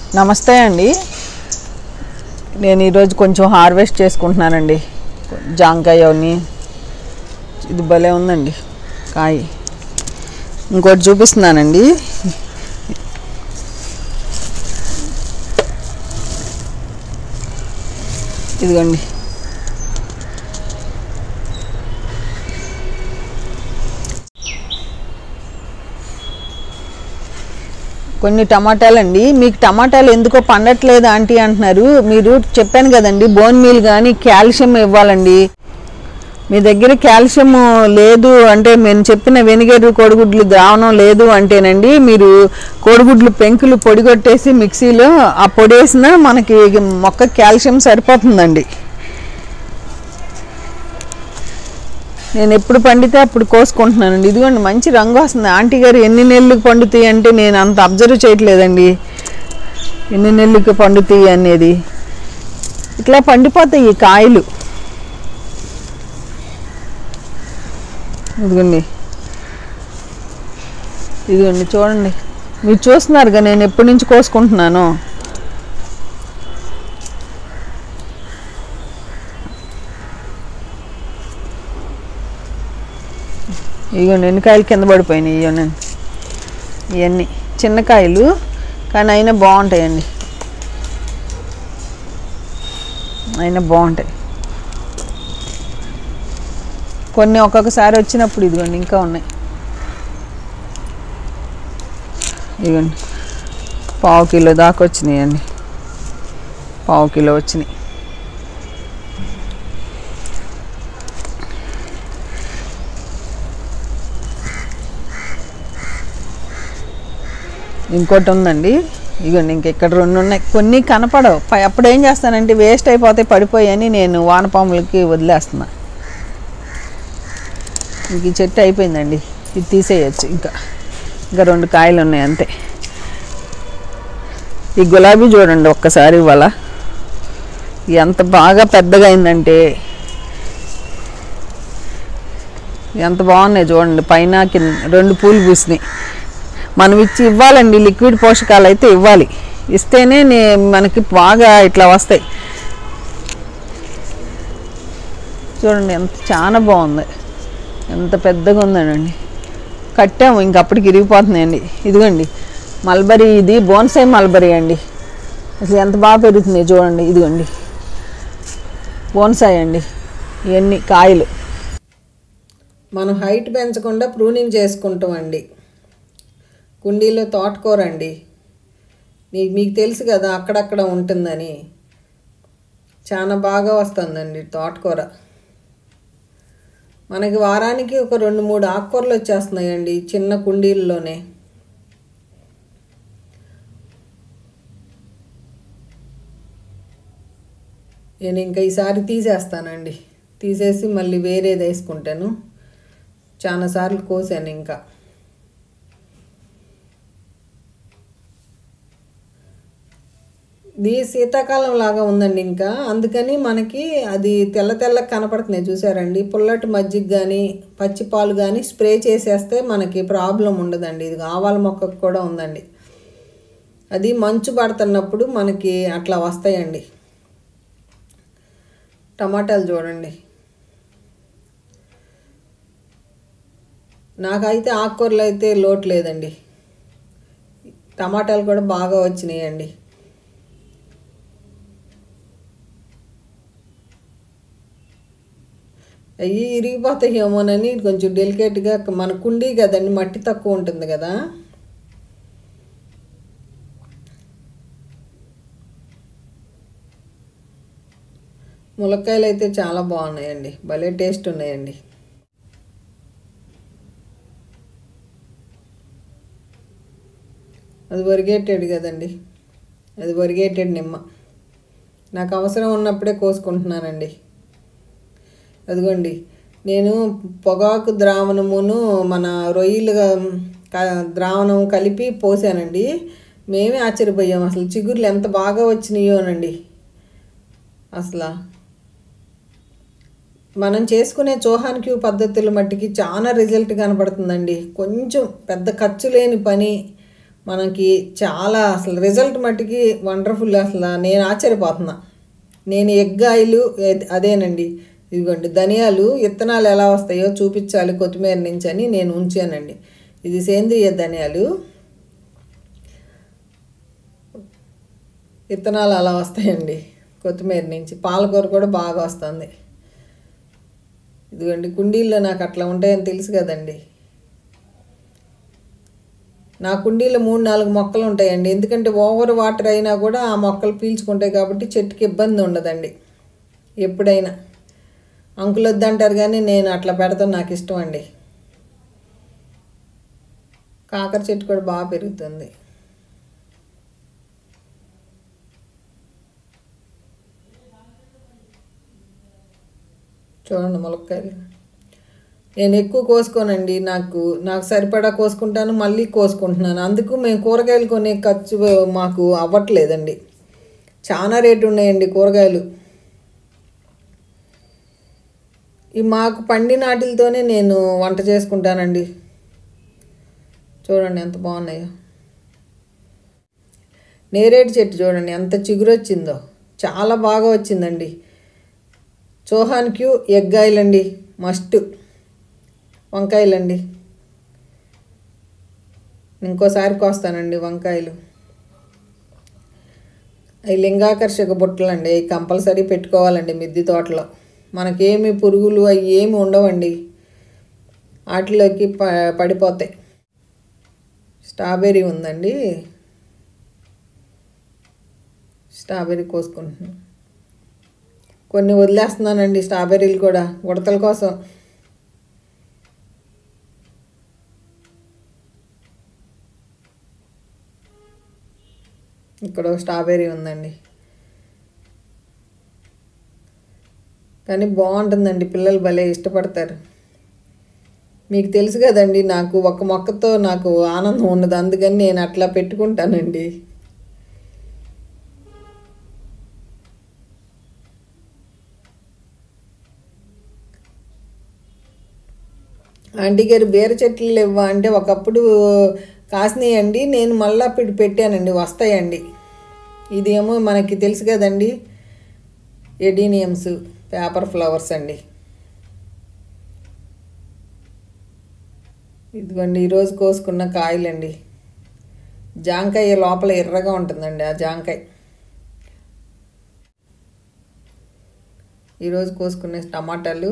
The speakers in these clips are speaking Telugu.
నమస్తే అండి నేను ఈరోజు కొంచెం హార్వెస్ట్ చేసుకుంటున్నానండి జాంకాయ అవన్నీ ఇది భలే ఉందండి కాయ ఇంకోటి చూపిస్తున్నానండి ఇదిగోండి కొన్ని టమాటాలు అండి మీకు టమాటాలు ఎందుకో పండట్లేదు ఆంటీ అంటున్నారు మీరు చెప్పాను కదండి బోన్ మీల్ కానీ కాల్షియం ఇవ్వాలండి మీ దగ్గర కాల్షియం లేదు అంటే నేను చెప్పిన వెనిగర్ కోడిగుడ్లు ద్రావణం లేదు అంటేనండి మీరు కోడిగుడ్లు పెంకులు పొడి కొట్టేసి మిక్సీలో ఆ పొడి వేసినా మనకి మొక్క కాల్షియం సరిపోతుందండి నేను ఎప్పుడు పండితే అప్పుడు కోసుకుంటున్నానండి ఇదిగోండి మంచి రంగు వస్తుంది ఆంటీ గారు ఎన్ని నెలలకు పండుతాయి అంటే నేను అంత అబ్జర్వ్ చేయట్లేదండి ఎన్ని నెలలకు పండుతాయి అనేది ఇట్లా పండిపోతాయి ఈ కాయలు ఇదిగోండి ఇదిగోండి చూడండి మీరు చూస్తున్నారుగా నేను ఎప్పటి నుంచి కోసుకుంటున్నాను ఇదిగోండి ఎన్ని కాయలు కింద పడిపోయినాయి ఇవన్నీ ఇవన్నీ చిన్న కాయలు కానీ అయినా బాగుంటాయండి అయినా బాగుంటాయి కొన్ని ఒక్కొక్కసారి వచ్చినప్పుడు ఇదిగోండి ఇంకా ఉన్నాయి ఇదిగోండి పావు కిలో దాకా వచ్చినాయండి పావు కిలో వచ్చినాయి ఇంకోటి ఉందండి ఇగోండి ఇంక ఇక్కడ రెండు ఉన్నాయి కొన్ని కనపడవు పై అప్పుడు ఏం చేస్తానంటే వేస్ట్ అయిపోతే పడిపోయాయని నేను వానపాములకి వదిలేస్తున్నా ఇంక ఈ చెట్టు అయిపోయిందండి ఇది తీసేయచ్చు ఇంకా ఇంకా రెండు కాయలు ఉన్నాయి అంతే ఈ గులాబీ చూడండి ఒక్కసారి ఇవాళ ఎంత బాగా పెద్దగా అయిందంటే ఎంత బాగున్నాయి చూడండి పైన కింద రెండు పూలు పూసినాయి మనం ఇచ్చి ఇవ్వాలండి లిక్విడ్ పోషకాలు అయితే ఇవ్వాలి ఇస్తేనే నే మనకి బాగా ఇట్లా వస్తాయి చూడండి ఎంత చాలా బాగుంది ఎంత పెద్దగా ఉందండి కట్టాము ఇంక అప్పటికి ఇరిగిపోతున్నాయండి ఇదిగోండి మల్బరీ ఇది బోన్సాయి మల్బరీ అండి అసలు ఎంత బాగా పెరుగుతుంది చూడండి ఇదిగోండి బోన్సాయి అండి ఇవన్నీ కాయలు మనం హైట్ పెంచకుండా ప్రూనింగ్ చేసుకుంటామండి కుండీలో తోటకూర అండి మీకు మీకు తెలుసు కదా అక్కడక్కడ ఉంటుందని చాలా బాగా వస్తుందండి తోటకూర మనకి వారానికి ఒక రెండు మూడు ఆకుకూరలు వచ్చేస్తున్నాయండి చిన్న కుండీల్లోనే నేను ఇంకా ఈసారి తీసేస్తానండి తీసేసి మళ్ళీ వేరేది వేసుకుంటాను చాలాసార్లు కోసాను ఇంకా ఇది శీతాకాలం లాగా ఉందండి ఇంకా అందుకని మనకి అది తెల్ల తెల్ల కనపడుతున్నాయి చూసారండి పుల్లటి మజ్జిగ కానీ పచ్చి పాలు కానీ స్ప్రే చేసేస్తే మనకి ప్రాబ్లం ఉండదండి ఇది ఆవాల మొక్కకు కూడా ఉందండి అది మంచు పడుతున్నప్పుడు మనకి అట్లా వస్తాయండి టమాటాలు చూడండి నాకైతే ఆకుకూరలు అయితే లోటు లేదండి టమాటాలు కూడా బాగా వచ్చినాయండి అవి ఇరిగిపోతాయేమోనని కొంచెం డెలికేట్గా మన కుండీ కదండి మట్టి తక్కువ ఉంటుంది కదా ములక్కాయలు అయితే చాలా బాగున్నాయండి భలే టేస్ట్ ఉన్నాయండి అది వరిగేటెడ్ కదండి అది వరిగేటెడ్ నిమ్మ నాకు అవసరం ఉన్నప్పుడే కోసుకుంటున్నానండి అదిగోండి నేను పొగాకు ద్రావణమును మన రొయ్యలుగా క- ద్రావణం కలిపి పోసానండి మేమే ఆశ్చర్యపోయాం అసలు చిగుర్లు ఎంత బాగా వచ్చినాయోనండి అసలు మనం చేసుకునే చోహాన్ క్యూ పద్ధతుల మట్టికి చాలా రిజల్ట్ కనపడుతుందండి కొంచెం పెద్ద ఖర్చు లేని పని మనకి చాలా అసలు రిజల్ట్ మట్టుకి వండర్ఫుల్ అసలు నేను ఆశ్చర్యపోతున్నా నేను ఎగ్ ఆయిల్ ఏ- అదేనండి ఇదిగోండి ధనియాలు విత్తనాలు ఎలా వస్తాయో చూపించాలి కొత్తిమీర నుంచి అని నేను ఉంచానండి ఇది సేంద్రియ ధనియాలు విత్తనాలు అలా వస్తాయండి కొత్తిమీర నుంచి పాలకూర కూడా బాగా వస్తుంది ఇదిగోండి కుండీల్లో నాకు అట్లా ఉంటాయని తెలుసు కదండి నా కుండీలో మూడు నాలుగు మొక్కలు ఉంటాయండి ఎందుకంటే ఓవర్ వాటర్ అయినా కూడా ఆ మొక్కలు పీల్చుకుంటాయి కాబట్టి చెట్టుకి ఇబ్బంది ఉండదండి ఎప్పుడైనా అంకులు వద్దంటారు కానీ నేను అట్లా పెడతాను నాకు ఇష్టం అండి కాకర చెట్టు కూడా బాగా పెరుగుతుంది చూడండి ములక్కాయలు నేను ఎక్కువ కోసుకోనండి నాకు నాకు సరిపడా కోసుకుంటాను మళ్ళీ కోసుకుంటున్నాను అందుకు మేము కూరగాయలు కొనే ఖర్చు మాకు అవ్వట్లేదండి చాలా రేటు ఉన్నాయండి కూరగాయలు ఈ మాకు పండిన వాటితోనే నేను వంట చేసుకుంటానండి చూడండి ఎంత బాగున్నాయో నేరేడు చెట్టు చూడండి ఎంత చిగురు వచ్చిందో చాలా బాగా వచ్చిందండి చోహాన్ క్యూ ఎగ్ ఆయిల్ అండి మస్ట్ వంకాయలండి ఇంకోసారి కోస్తానండి వంకాయలు అవి లింగాకర్షక బుట్టలు అండి అవి కంపల్సరీ పెట్టుకోవాలండి మిద్ది తోటలో మనకేమి పురుగులు అవి ఏమి ఉండవండి వాటిలోకి ప పడిపోతాయి స్ట్రాబెర్రీ ఉందండి స్ట్రాబెర్రీ కోసుకుంటున్నాను కొన్ని వదిలేస్తున్నానండి స్ట్రాబెర్రీలు కూడా ఉడతల కోసం ఇక్కడ ఒక స్ట్రాబెర్రీ ఉందండి కానీ బాగుంటుందండి పిల్లలు భలే ఇష్టపడతారు మీకు తెలుసు కదండి నాకు ఒక మొక్కతో నాకు ఆనందం ఉండదు అందుకని నేను అట్లా పెట్టుకుంటానండి ఆంటీ గారు బీర చెట్లు లేవా అంటే ఒకప్పుడు కాసినాయండి నేను మళ్ళీ ఇప్పుడు పెట్టానండి వస్తాయండి ఇదేమో మనకి తెలుసు కదండి ఎడీనియమ్స్ పేపర్ ఫ్లవర్స్ అండి ఇదిగోండి ఈరోజు కోసుకున్న కాయలండి జాంకాయ లోపల ఎర్రగా ఉంటుందండి ఆ జాంకాయ ఈరోజు కోసుకునే టమాటాలు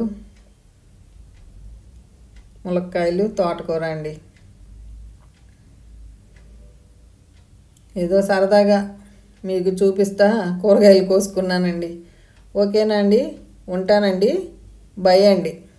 ములక్కాయలు తోటకూర అండి ఏదో సరదాగా మీకు చూపిస్తా కూరగాయలు కోసుకున్నానండి ఓకేనా అండి ఉంటానండి బై అండి